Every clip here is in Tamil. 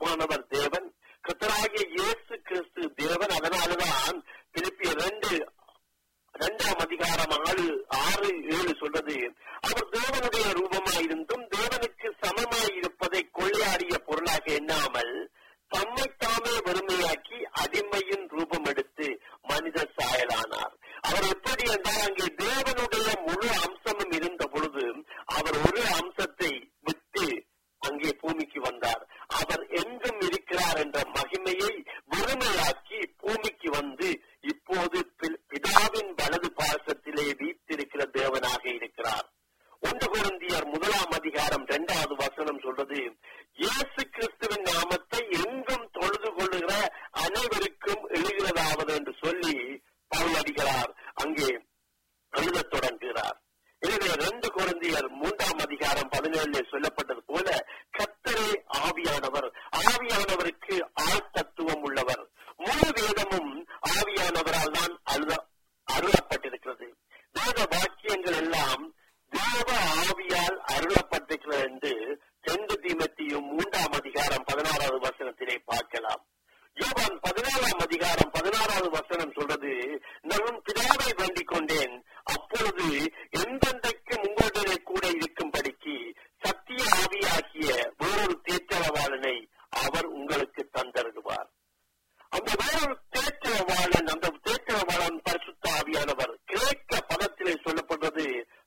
ஆவியானவர் தேவன் கத்தராகிய இயேசு கிறிஸ்து தேவன் அதனாலதான் பிலிப்பிய ரெண்டு இரண்டாம் அதிகாரம் ஆறு ஆறு ஏழு சொல்றது அவர் தேவனுடைய ரூபமாயிருந்தும் தேவனுக்கு சமமாய் இருப்பதை கொள்ளையாடிய பொருளாக எண்ணாமல் தம்மை தாமே வறுமையாக்கி அடிமையின் ரூபம் எடுத்து மனித சாயலானார் அவர் எப்படி என்றால் அங்கே தேவனுடைய முழு அம்சமும் இருந்த பொழுது அவர் ஒரு அம்சத்தை விட்டு அங்கே பூமிக்கு வந்தார் அவர் எங்கும் இருக்கிறார் என்ற மகிமையை வறுமையாக்கி பூமிக்கு வந்து இப்போது பி- பிதாவின் வலது பாசத்திலே வீற்றிருக்கிற தேவனாக இருக்கிறார் ஒன்று குருந்தியர் முதலாம் அதிகாரம் இரண்டாவது வசனம் சொல்றது இயேசு கிறிஸ்துவின் நாமத்தை எங்கும் தொழுது கொள்ளுகிற அனைவருக்கும் எழுகிறதாவது என்று சொல்லி பவுலடிகளார் அங்கே எழுதத் தொடங்குகிறார் எனவே ரெண்டு குழந்தையர் மூன்றாம் அதிகாரம் பதினேழுல சொல்லப்பட்டது போல கத்தரே ஆவியானவர் ஆவியானவருக்கு ஆள் தத்துவம் உள்ளவர் முழு வேதமும் ஆவியானவரால் தான் அழுத அருளப்பட்டிருக்கிறது வேத வாக்கியங்கள் எல்லாம் தேவ ஆவியால் அருளப்பட்டிருக்கிறது என்று தென்று தீமத்தியும் மூன்றாம் அதிகாரம் பதினாறாவது வசனத்திலே பார்க்கலாம் யோவான் பதினாலாம் அதிகாரம் பதினாறாவது வசனம் சொல்றது நான் பிதாவை வேண்டிக் கொண்டேன் அப்பொழுது எந்தெந்தைக்கு உங்களுடனே கூட இருக்கும்படிக்கு சத்திய ஆவியாகிய வேறொரு தேற்றவாளனை அவர் உங்களுக்கு தந்தருடுவார் அந்த வேறொரு தேற்றவாளன் அந்த தேற்றவாளன் பரிசுத்த ஆவியானவர் கிரேக்க பதத்திலே சொல்லப்படுறது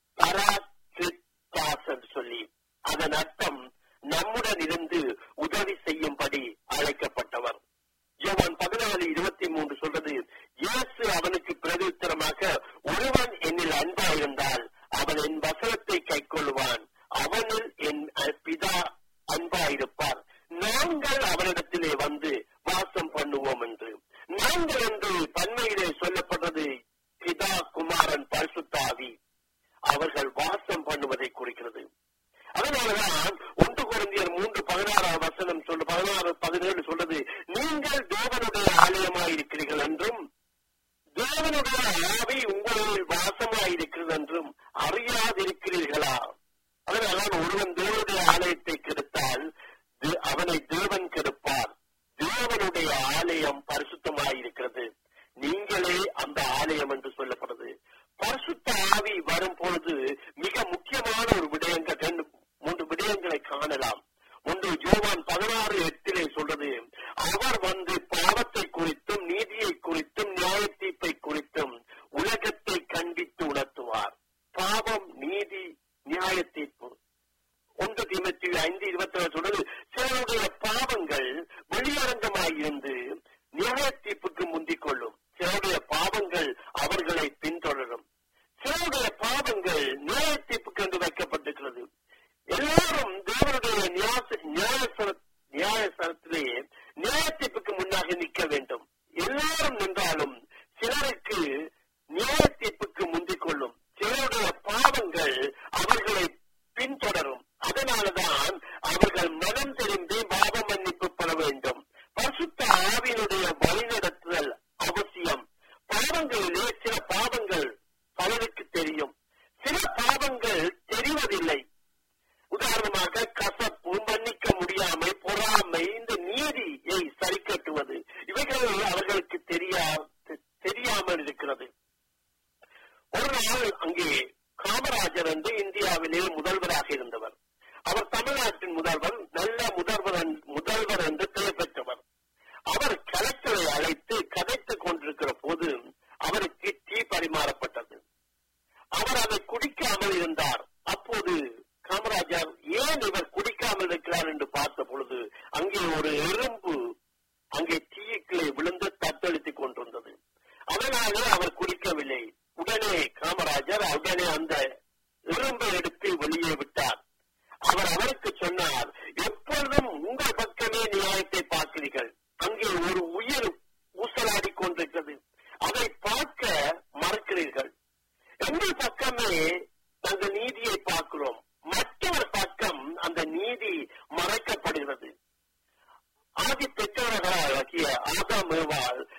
பராசிட்டாஸ் என்று சொல்லி அதன் அர்த்தம் நம்முடன் இருந்து உதவி செய்யும்படி அழைக்கப்பட்டவர் யோவான் பதினாலு இருபத்தி மூன்று சொல்றது இயேசு அவனுக்கு பிரதியுத்தரமாக ஒருவன் என்னில் அன்பாயிருந்தால் அவன் என் வசனத்தை கைக்கொள்வான் அவனில் என் பிதா அன்பாயிருப்பார் நாங்கள் அவரிடத்திலே வந்து வாசம் பண்ணுவோம் என்று நாங்கள் என்று பன்மையிலே சொல்லப்படுறது பிதா குமாரன் பரிசுத்தாவி அவர்கள் வாசம் பண்ணுவதை குறிக்கிறது அதனாலதான் ஒன்று குழந்தையர் மூன்று பதினாறாம் வசனம் சொல்லு பதினாறு பதினேழு சொல்றது நீங்கள் தேவனுடைய ஆலயமாயிருக்கிறீர்கள் என்றும் தேவனுடைய ஆவி உங்களில் வாசமாயிருக்கிறது என்றும் அறியாதிருக்கிறீர்களா அதனால்தான் ஒருவன் தேவனுடைய ஆலயத்தை கெடுத்தால் தே- அவனை தேவன் கெடுப்பார் தேவனுடைய ஆலயம் பரிசுத்தமாயிருக்கிறது நீங்களே அந்த ஆலயம் என்று சொல்லப்படுது பரிசுத்த ஆவி வரும் பொழுது மிக முக்கியமான ஒரு விடயங்கள் ரெண்டு மூன்று விடயங்களை காணலாம் ஒன்று யோவான் பதினாறு எட்டிலே சொல்றது அவர் வந்து பாவத்தை குறித்தும் நீதியை குறித்தும் நியாய தீர்ப்பை குறித்தும் உலகத்தை கண்டித்து உணர்த்துவார் பாவம் நீதி நியாய தீர்ப்பு ஒன்று தீமத்தி ஐந்து இருபத்தி ஏழு சொல்றது சிலருடைய பாவங்கள் வெளியரங்கமாயிருந்து நியாய தீர்ப்புக்கு முந்திக் கொள்ளும் சிலருடைய பாவங்கள் அவர்களை பின்தொடரும் சிலருடைய பாவங்கள் நியாய தீர்ப்புக்கு என்று வைக்கப்பட்டிருக்கிறது எல்லாரும் தேவனுடைய நியாச- நியாயசர- நியாயசரத்திலே நியாய தீர்ப்புக்கு முன்னாக நிற்க வேண்டும் எல்லாரும் நின்றாலும் சிலருக்கு நியாய தீர்ப்புக்கு முந்திக் கொள்ளும் சிலருடைய பாவங்கள் அவர்களை பின்தொடரும் அதனாலதான் அவர்கள் மனம் திரும்பி பாவ மன்னிப்பு பெற வேண்டும் பரிசுத்த ஆவியினுடைய வழிநடத்துதல் அவசியம் பாவங்களிலே சில பாவங்கள் பலருக்கு தெரியும் சில பாவங்கள் தெரிவதில்லை உதாரணமாக கசப்பு மன்னிக்க முடியாமை பொறாமை இந்த நீதியை சரி கட்டுவது இவைகள் அவர்களுக்கு தெரியா தெரியாமல் இருக்கிறது ஒரு நாள் அங்கே காமராஜர் என்று இந்தியாவிலே முதல்வராக இருந்தவர் அவர் தமிழ்நாட்டின் முதல்வர் நல்ல முதல்வர் என்று- முதல்வர் என்று பெயர் பெற்றவர் அவர் கலெக்டரை அழைத்து கதைத்துக் கொண்டிருக்கிற போது அவருக்கு டீ பரிமாறப்பட்டது அவர் அதை குடிக்காமல் இருந்தார் அப்போது காமராஜர் ஏன் இவர் குடிக்காமல் இருக்கிறார் என்று பார்த்த பொழுது அங்கே ஒரு எறும்பு அங்கே தீயுக்குள்ளே விழுந்து தத்தளித்துக் கொண்டிருந்தது அதனாலே அவர் குடிக்கவில்லை உடனே காமராஜர் உடனே அந்த எறும்பை எடுத்து வெளியே விட்டார் அவர் அவருக்கு சொன்னார் எப்பொழுதும் உங்கள் பக்கமே நியாயத்தை பார்க்கிறீர்கள் அங்கே ஒரு உயிர் ஊசலாடி கொண்டிருக்கிறது அதை பார்க்க மறக்கிறீர்கள் எங்கள் பக்கமே நாங்கள் நீதியை பார்க்கிறோம் மற்றவர் பக்கம் அந்த நீதி மறைக்கப்படுகிறது ஆதி பெற்றவர்களாகிய ஆதாம் ஏவாள்